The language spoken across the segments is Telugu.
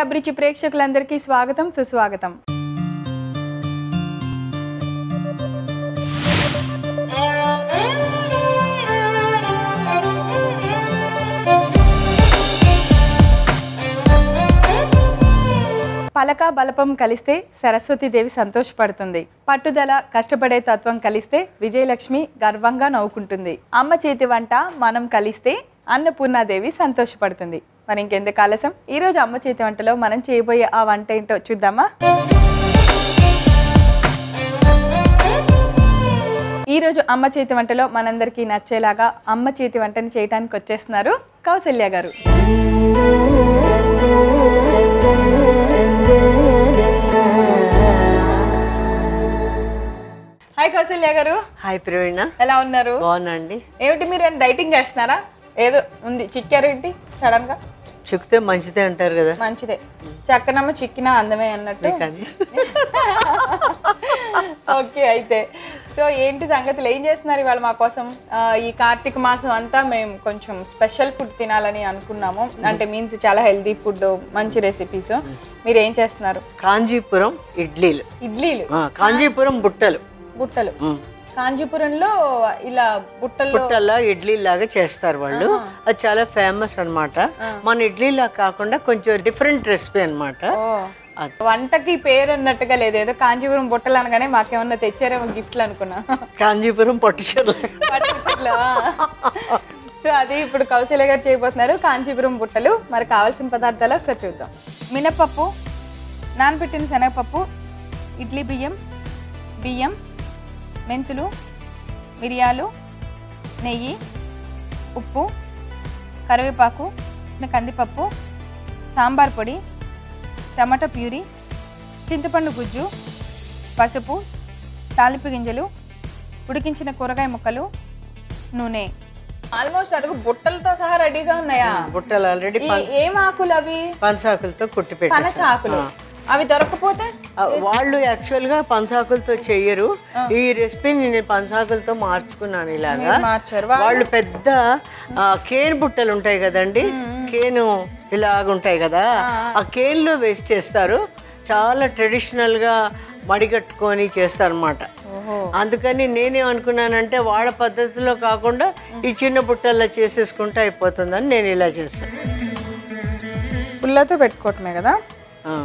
అభిరుచి ప్రేక్షకులందరికీ స్వాగతం సుస్వాగతం పలక బలపం కలిస్తే సరస్వతీదేవి సంతోషపడుతుంది పట్టుదల కష్టపడే తత్వం కలిస్తే విజయలక్ష్మి గర్వంగా నవ్వుకుంటుంది అమ్మ చేతి వంట మనం కలిస్తే అన్నపూర్ణాదేవి సంతోషపడుతుంది మరి ఇంకెందుకు ఆలస్యం ఈ రోజు అమ్మ చేతి వంటలో మనం చేయబోయే ఆ వంట ఏంటో చూద్దామా ఈ రోజు అమ్మ చేతి వంటలో మనందరికీ నచ్చేలాగా అమ్మ చేతి వంటని చేయడానికి వచ్చేస్తున్నారు కౌసల్య గారు హాయ్ కౌసల్య గారు హాయ్ ప్రవీణ ఎలా ఉన్నారు బాగున్నాండి ఏమిటి మీరు ఏమైనా డైటింగ్ చేస్తున్నారా ఏదో ఉంది చిక్కారు ఏంటి సడన్ గా చిక్కితే మంచిదే అంటారు కదా మంచిదే చక్కనమ్మ చిక్కినా అందమే అన్నట్టు కానీ ఓకే అయితే సో ఏంటి సంగతులు ఏం చేస్తున్నారు ఇవాళ మా కోసం ఆ, ఈ కార్తీక మాసం అంతా మేము కొంచెం స్పెషల్ ఫుడ్ తినాలని అనుకున్నాము అంటే మీన్స్ చాలా హెల్దీ ఫుడ్ మంచి రెసిపీస్ మీరు ఏం చేస్తున్నారు కాంజీపురం ఇడ్లీలు ఇడ్లీలు ఆ, కాంజీపురం బుట్టలు బుట్టలు ఉమ్. కాంచీపురంలో ఇలా బుట్టల్లో బుట్టల్లో ఇడ్లీ లాగా చేస్తారు వాళ్ళు అది చాలా ఫేమస్ అన్నమాట మన ఇడ్లీలా కాకుండా కొంచెం డిఫరెంట్ రెసిపీ అన్నమాట ఓ, అది. వంటకి పేరు అన్నట్టుగా లేదు ఏదో కాంచీపురం బుట్టలు అనగానే మాకేమన్నా తెచ్చారేమో గిఫ్ట్లు అనుకున్నా కాంజీపురం పట్టుచీరలు పట్టుకుట్లా. సో అది ఇప్పుడు కౌశల్య గారు చేయబోతున్నారు కాంచీపురం బుట్టలు మరి కావాల్సిన పదార్థాలు ఒకసారి చూద్దాం మినపప్పు నానబెట్టిన శనగపప్పు ఇడ్లీ బియ్యం బియ్యం మెంతులు మిరియాలు నెయ్యి ఉప్పు కరివేపాకు కందిపప్పు సాంబార్ పొడి టమాటో ప్యూరీ చింతపండు గుజ్జు పసుపు తాలింపు గింజలు ఉడికించిన కూరగాయ ముక్కలు నూనె ఆల్మోస్ట్ అదిగో బుట్టలతో సహా రెడీగా ఉన్నాయా బుట్టలు ఆల్రెడీ ఈ- ఏం ఆకులు అవి పంచాకులతో కుట్టి పెట్టేసి పనసాకులు అవి దొరకపోతే వాళ్ళు యాక్చువల్ గా పంచాకులతో చెయ్యరు ఈ రెసిపీని నేను పంచాకులతో మార్చుకున్నాను ఇలాగా మీరు మార్చారు వాళ్ళు పెద్ద ఆ, కేన్ బుట్టలు ఉంటాయి కదండి కేను ఇలాగ ఉంటాయి కదా ఆ కేన్లో వేస్ట్ చేస్తారు చాలా ట్రెడిషనల్ గా మడిగట్టుకొని చేస్తారన్నమాట ఓహో అందుకని నేనేమనుకున్నానంటే వాళ్ళ పద్ధతిలో కాకుండా ఈ చిన్న బుట్టల్లో చేసేసుకుంటే అయిపోతుందని నేను ఇలా చేస్తాను పుల్లతో పెట్టుకోవటమే కదా ఆ.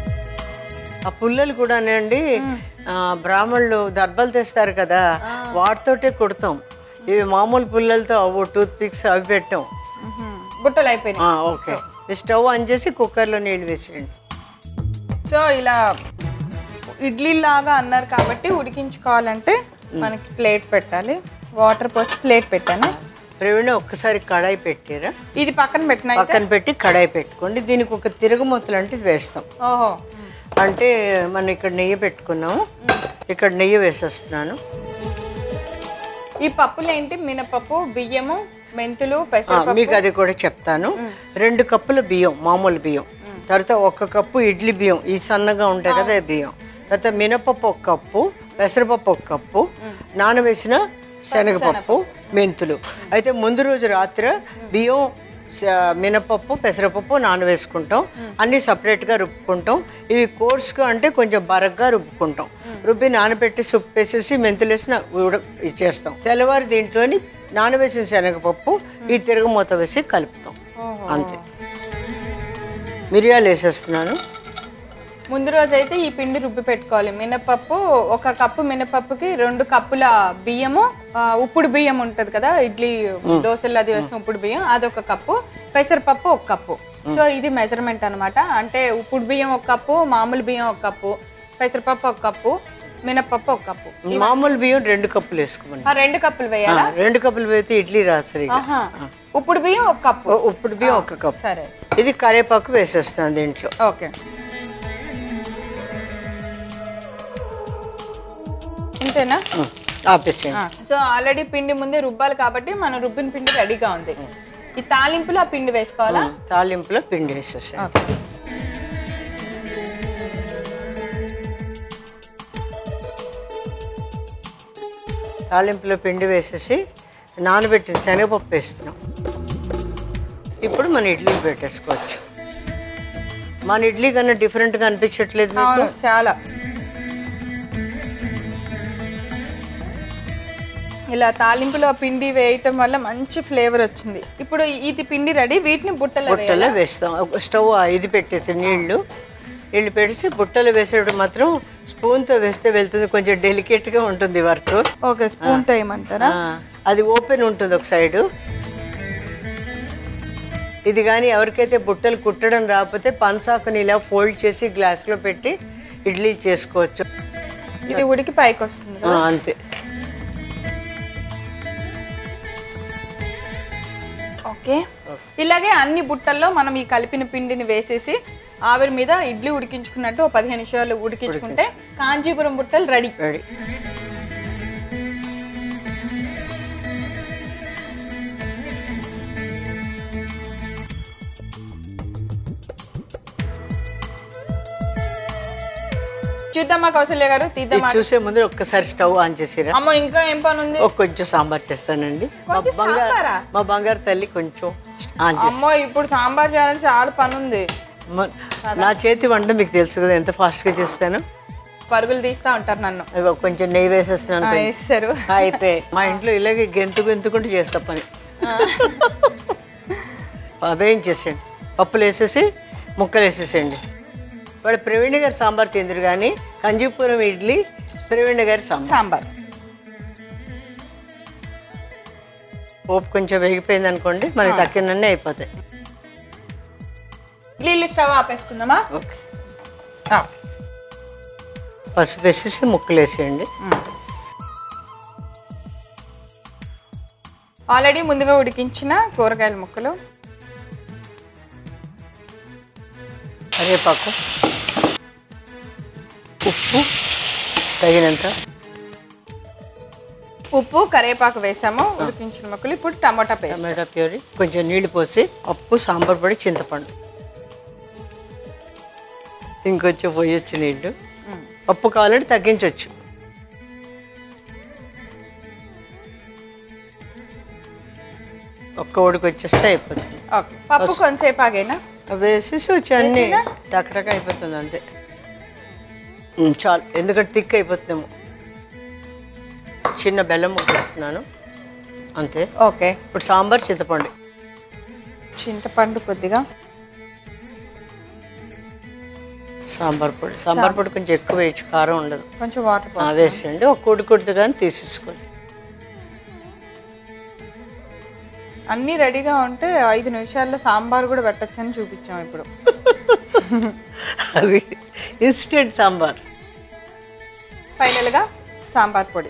ఆ పుల్లలు కూడానండి ఆ, బ్రాహ్మణులు దర్బలు తెస్తారు కదా వాటితోటే కుడతాం ఇవి మామూలు పుల్లలతో అవ్వు టూత్ పిక్స్ అవి పెట్టాం మ్హూ. బుట్టలు అయిపోయినాయి ఆ, ఓకే ఈ స్టవ్ ఆన్ చేసి కుక్కర్లో నీళ్ళు వేసేయండి సో ఇలా ఇడ్లీ లాగా అన్నారు కాబట్టి ఉడికించుకోవాలంటే మనకి ప్లేట్ పెట్టాలి వాటర్ పోసి ప్లేట్ పెట్టాను ప్రవీణ ఒక్కసారి కడాయి పెట్టారా ఇది పక్కన పెట్టిన అయితే? పక్కన పెట్టి కడాయి పెట్టుకోండి దీనికి ఒక తిరుగుమూతలు అంటే వేస్తాం ఓహో అంటే మనం ఇక్కడ నెయ్యి పెట్టుకున్నాము ఇక్కడ నెయ్యి వేసేస్తున్నాను ఈ పప్పులు ఏంటి మినపప్పు బియ్యము మెంతులు ఆ, పెసరపప్పు మీకు అది కూడా చెప్తాను రెండు కప్పుల బియ్యం మామూలు బియ్యం తర్వాత ఒక కప్పు ఇడ్లీ బియ్యం ఈ సన్నగా ఉంటాయి కదా ఈ బియ్యం తర్వాత మినపప్పు ఒక కప్పు పెసరపప్పు ఒక కప్పు నానవేసిన శనగపప్పు మెంతులు అయితే ముందు రోజు రాత్రి బియ్యం స- మినపప్పు పెసరపప్పు నానవేసుకుంటాం అన్నీ సపరేట్గా రుబ్బుకుంటాం ఇవి కోర్స్గా అంటే కొంచెం బరగ్గా రుబ్బుకుంటాం రుబ్బి నానబెట్టి సుప్పు వేసేసి మెంతులు వేసి నా- ఉడ ఇచ్చేస్తాం తెల్లవారు దీంట్లోని నానవేసిన శనగపప్పు ఈ తిరగమూత వేసి కలుపుతాం ఓహో. అంతే మిరియాలు వేసేస్తున్నాను ముందు రోజు అయితే ఈ పిండి రుబ్బి పెట్టుకోవాలి మినపప్పు ఒక కప్పు మినపప్పుకి రెండు కప్పుల బియ్యము ఆ, ఉప్పుడు బియ్యం ఉంటది కదా ఇడ్లీ దోశలు అది వేసిన ఉప్పుడు బియ్యం అదొక కప్పు పెసరపప్పు ఒక కప్పు సో ఇది మెజర్మెంట్ అన్నమాట అంటే ఉప్పుడు బియ్యం ఒక కప్పు మామూలు బియ్యం ఒక కప్పు పెసరపప్పు ఒక కప్పు మినపప్పు ఒక కప్పు మామూలు బియ్యం రెండు కప్పులు వేసుకోమని ఆ రెండు కప్పులు వేయాలా రెండు కప్పులు వేస్తే ఇడ్లీ రాదు సరిగా ఆహా. ఉప్పుడు బియ్యం ఒక కప్పు ఓ- ఉప్పుడు బియ్యం ఒక కప్పు సరే ఇది కరేపాకు వేసేస్తాను దీంట్లో ఓకే ఇంతేనా ఉం, ఆపేసేయండి సో ఆల్రెడీ పిండి ముందే రుబ్బాలి కాబట్టి మన రుబ్బిన పిండి రెడీగా ఉంది ఈ తాలింపులో ఆ పిండి వేసుకోవాలా ఉం, తాలింపులో పిండి వేసేసాను ఓకే. తాలింపులో పిండి వేసేసి నానబెట్టిన శనగపప్పు వేస్తున్నాం ఇప్పుడు మన ఇడ్లీలు పెట్టేసుకోవచ్చు మన ఇడ్లీ కన్నా డిఫరెంట్ గా అనిపించట్లేదు మీకు? అవును చాలా ఇలా తాలింపులో పిండి వేయటం వల్ల మంచి ఫ్లేవర్ వచ్చింది ఇప్పుడు ఇది పిండి రెడీ వీటిని బుట్టలో బుట్టలో వేస్తాం ఒక స్టవ్ ఇది పెట్టేసి నీళ్లు నీళ్ళు పెట్టేసి బుట్టలో వేసేటప్పుడు మాత్రం స్పూన్తో వేస్తే వెళ్తుంది కొంచెం డెలికేట్గా ఉంటుంది వర్క్ ఓకే స్పూన్ తో ఏమంటారా అది ఓపెన్ ఉంటుంది ఒక సైడు ఇది కానీ ఎవరికైతే బుట్టలు కుట్టడం రాకపోతే పంచాకుని ఇలా ఫోల్డ్ చేసి గ్లాస్లో పెట్టి ఇడ్లీ చేసుకోవచ్చు ఇది ఉడికి పైకి వస్తుంది ఆ, అంతే ఓకే ఇలాగే అన్ని బుట్టల్లో మనం ఈ కలిపిన పిండిని వేసేసి ఆవిరి మీద ఇడ్లీ ఉడికించుకున్నట్టు ఒక పదిహేను నిమిషాలు ఉడికించుకుంటే కాంచీపురం బుట్టలు రెడీ రెడీ చూద్దామా కౌశల్య గారు తీద్దామా చూసే ముందు ఒక్కసారి స్టవ్ ఆన్ చేసిరా అమ్మో ఇంకా ఏం పని ఉంది ఒక కొంచెం సాంబార్ చేస్తానండి మా కొంచెం బంగారు సాంబారా? మా బంగారు తల్లి కొంచెం ఆన్ చేసి అమ్మో ఇప్పుడు సాంబార్ చేయాలంటే చాలా పని ఉంది మ- నా చేతి వంట మీకు తెలుసు కదా ఎంత ఫాస్ట్గా చేస్తాను పరుగులు తీస్తా ఉంటారు నన్ను ఇగో కొంచెం నెయ్యి వేసేస్తున్నాను ఆ, కొంచెం. వేస్తారు అయిపోయి మా ఇంట్లో ఇలాగే గెంతు గెంతుకుంటూ చేస్తా పని వేయించేసేయండి పప్పులు వేసేసి ముక్కలు వేసేసేయండి వాడు ప్రవీణ్ గారి సాంబార్ తిందరు కానీ కంజీపురం ఇడ్లీ ప్రవీణ్ గారి సాంబార్ సాంబార్ పోపు కొంచెం వేగిపోయింది అనుకోండి మనకి తక్కినన్నీ అయిపోతాయి ఇడ్లీలు స్టవ్ ఆపేసుకుందామా ఓకే పసుపు వేసేసి ముక్కలు వేసేయండి ఆల్రెడీ ముందుగా ఉడికించిన కూరగాయల ముక్కలు కరివేపాకు ఉప్పు తగినంత ఉప్పు కరివేపాకు వేసాము ఉడికించిన ముక్కలు ఇప్పుడు టమాటా పేస్ట్ టమాటా ప్యూరీ కొంచెం నీళ్లు పోసి పప్పు సాంబార్ పొడి చింతపండు ఇంకొంచెం పోయొచ్చు నీళ్ళు పప్పు కావాలంటే తగ్గించవచ్చు ఒక్క ఉడికి వచ్చేస్తే అయిపోతుంది ఓకే పప్పు కొంతసేపు ఆగేనా అవి వేసేసి వచ్చి అన్ని టకటక అయిపోతుంది అంతే ఉమ్, చాలు ఎందుకంటే థిక్ అయిపోతుందేమో చిన్న బెల్లం ముక్క వేస్తున్నాను అంతే ఓకే ఇప్పుడు సాంబార్ చింతపండు చింతపండు కొద్దిగా సాంబార్ పొడి సాంబార్ పొడి కొంచెం ఎక్కువ వేయచ్చు కారం ఉండదు కొంచెం వాటర్ ఆ, వేసేయండి ఒక కుడి కుడితో కానీ తీసేసుకోండి అన్నీ రెడీగా ఉంటే ఐదు నిమిషాల్లో సాంబార్ కూడా పెట్టచ్చని చూపించాం ఇప్పుడు అవి ఇన్స్టెంట్ సాంబార్ ఫైనల్గా సాంబార్ పొడి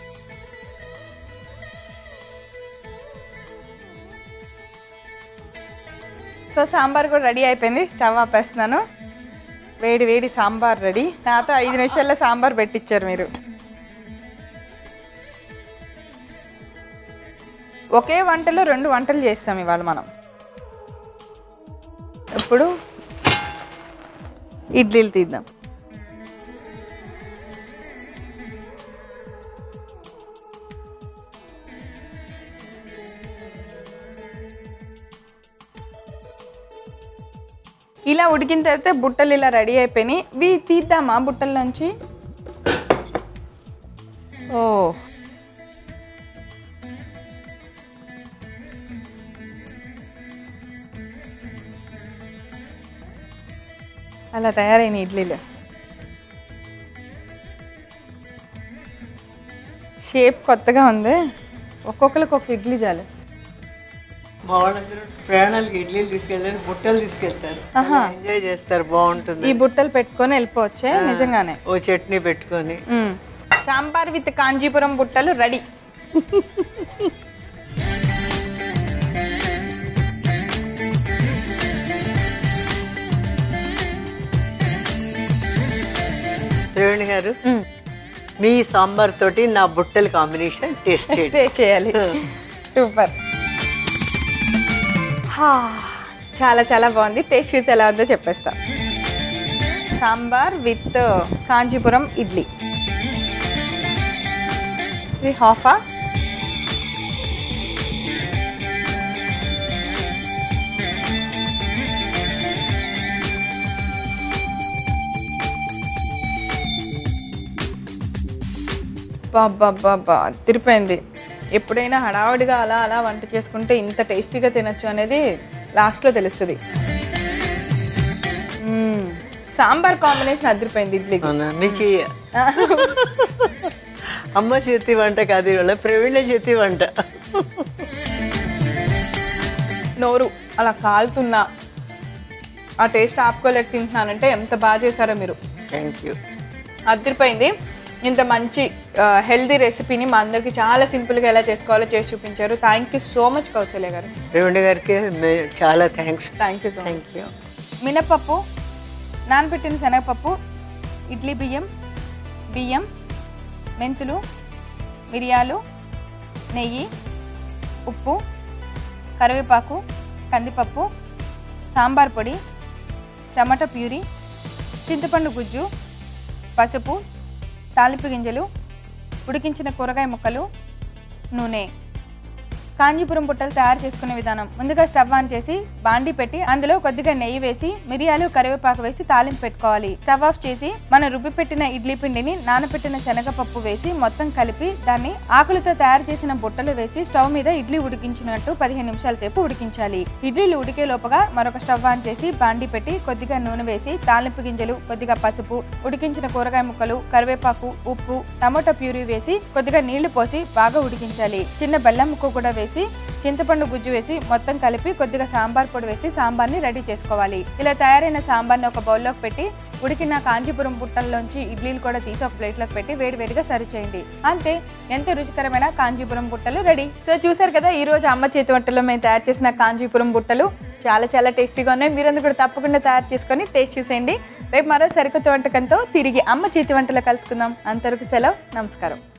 సో సాంబార్ కూడా రెడీ అయిపోయింది స్టవ్ ఆపేస్తున్నాను వేడి వేడి సాంబార్ రెడీ నాతో ఐదు నిమిషాల్లో సాంబార్ పెట్టించారు మీరు ఒకే వంటలో రెండు వంటలు చేస్తాం ఇవాళ మనం ఇప్పుడు ఇడ్లీలు తీద్దాం ఇలా ఉడికిన తర్వాత బుట్టలు ఇలా రెడీ అయిపోయినాయి ఇవి తీద్దామా బుట్టల నుంచి ఓ అలా తయారైన ఇడ్లీలు షేప్ కొత్తగా ఉంది ఒక్కొక్కరికి ఒక ఇడ్లీ చాలు మా వాళ్ళందరూ ప్రయాణాలకు ఇడ్లీలు తీసుకెళ్ళారు బుట్టలు తీసుకెళ్తారు ఆహా. ఎంజాయ్ చేస్తారు బాగుంటుంది ఈ బుట్టలు పెట్టుకొని వెళ్ళిపోవచ్చే నిజంగానే ఓ చట్నీ పెట్టుకొని మ్మ్. సాంబార్ విత్ కాంచీపురం బుట్టలు రెడీ త్రివేణి గారు మీ సాంబార్ తోటి నా బుట్టల కాంబినేషన్ టేస్ట్ చేయండి టేస్ట్ చేయాలి సూపర్ హా, చాలా చాలా బాగుంది టేస్ట్ చూసి ఎలా ఉందో చెప్పేస్తా సాంబార్ విత్ కాంచీపురం ఇడ్లీ ఇది హాఫా అబ్బా తిరిపోయింది ఎప్పుడైనా హడావుడిగా అలా అలా వంట చేసుకుంటే ఇంత టేస్టీగా తినొచ్చు అనేది లాస్ట్లో తెలుస్తుంది మ్మ్. సాంబార్ కాంబినేషన్ అదిరిపోయింది ఇడ్లీకి అవునా మీ చెయ్యి అమ్మ చేతి వంట కాదు ఇవాళ ప్రవీణ చేతి వంట నోరు అలా కాలుతున్నా ఆ టేస్ట్ ఆపుకోలేక తింటున్నానంటే ఎంత బాగా చేశారో మీరు థ్యాంక్ యూ అదిరిపోయింది ఇంత మంచి హెల్దీ రెసిపీని మా అందరికి చాలా సింపుల్గా ఎలా చేసుకోవాలో చేసి చూపించారు thank you so much Kausalya garu Praveena గారికి మే- చాలా thanks thank you so much thank you మినపప్పు నానబెట్టిన శనగపప్పు ఇడ్లీ బియ్యం బియ్యం మెంతులు మిరియాలు నెయ్యి ఉప్పు కరివేపాకు కందిపప్పు సాంబార్ పొడి టమాటో ప్యూరీ చింతపండు గుజ్జు పసుపు తాలింపు గింజలు ఉడికించిన కూరగాయ ముక్కలు నూనె కాంజీపురం బుట్టలు తయారు చేసుకునే విధానం ముందుగా స్టవ్ ఆన్ చేసి బాండి పెట్టి అందులో కొద్దిగా నెయ్యి వేసి మిరియాలు కరివేపాకు వేసి తాలింపు పెట్టుకోవాలి స్టవ్ ఆఫ్ చేసి మనం రుబ్బి పెట్టిన ఇడ్లీ పిండిని నానబెట్టిన శనగపప్పు వేసి మొత్తం కలిపి దాన్ని ఆకులతో తయారు చేసిన బుట్టలు వేసి స్టవ్ మీద ఇడ్లీ ఉడికించినట్టు పదిహేను నిమిషాల సేపు ఉడికించాలి ఇడ్లీలు ఉడికే లోపుగా మరొక స్టవ్ ఆన్ చేసి బాండి పెట్టి కొద్దిగా నూనె వేసి తాలింపు గింజలు కొద్దిగా పసుపు ఉడికించిన కూరగాయ ముక్కలు కరివేపాకు ఉప్పు టమాటో ప్యూరీ వేసి కొద్దిగా నీళ్లు పోసి బాగా ఉడికించాలి చిన్న బెల్లం ముక్క కూడా వేసి చింతపండు గుజ్జు వేసి మొత్తం కలిపి కొద్దిగా సాంబార్ పొడి వేసి సాంబార్ని రెడీ చేసుకోవాలి ఇలా తయారైన సాంబార్ని ఒక బౌల్లోకి పెట్టి ఉడికిన కాంచీపురం బుట్టల్లోంచి ఇడ్లీలు కూడా తీసి ఒక ప్లేట్లోకి పెట్టి వేడివేడిగా సర్వ్ చేయండి అంతే ఎంతో రుచికరమైన కాంచీపురం బుట్టలు రెడీ సో చూసారు కదా ఈ రోజు అమ్మ చేతి వంటలో మేము తయారు చేసిన కాంచీపురం బుట్టలు చాలా చాలా టేస్టీగా ఉన్నాయి మీరందరూ కూడా తప్పకుండా తయారు చేసుకొని టేస్ట్ చూసేయండి రేపు మరో సరికొత్త వంటకంతో తిరిగి అమ్మ చేతి వంటలో కలుసుకుందాం అంతవరకు సెలవు నమస్కారం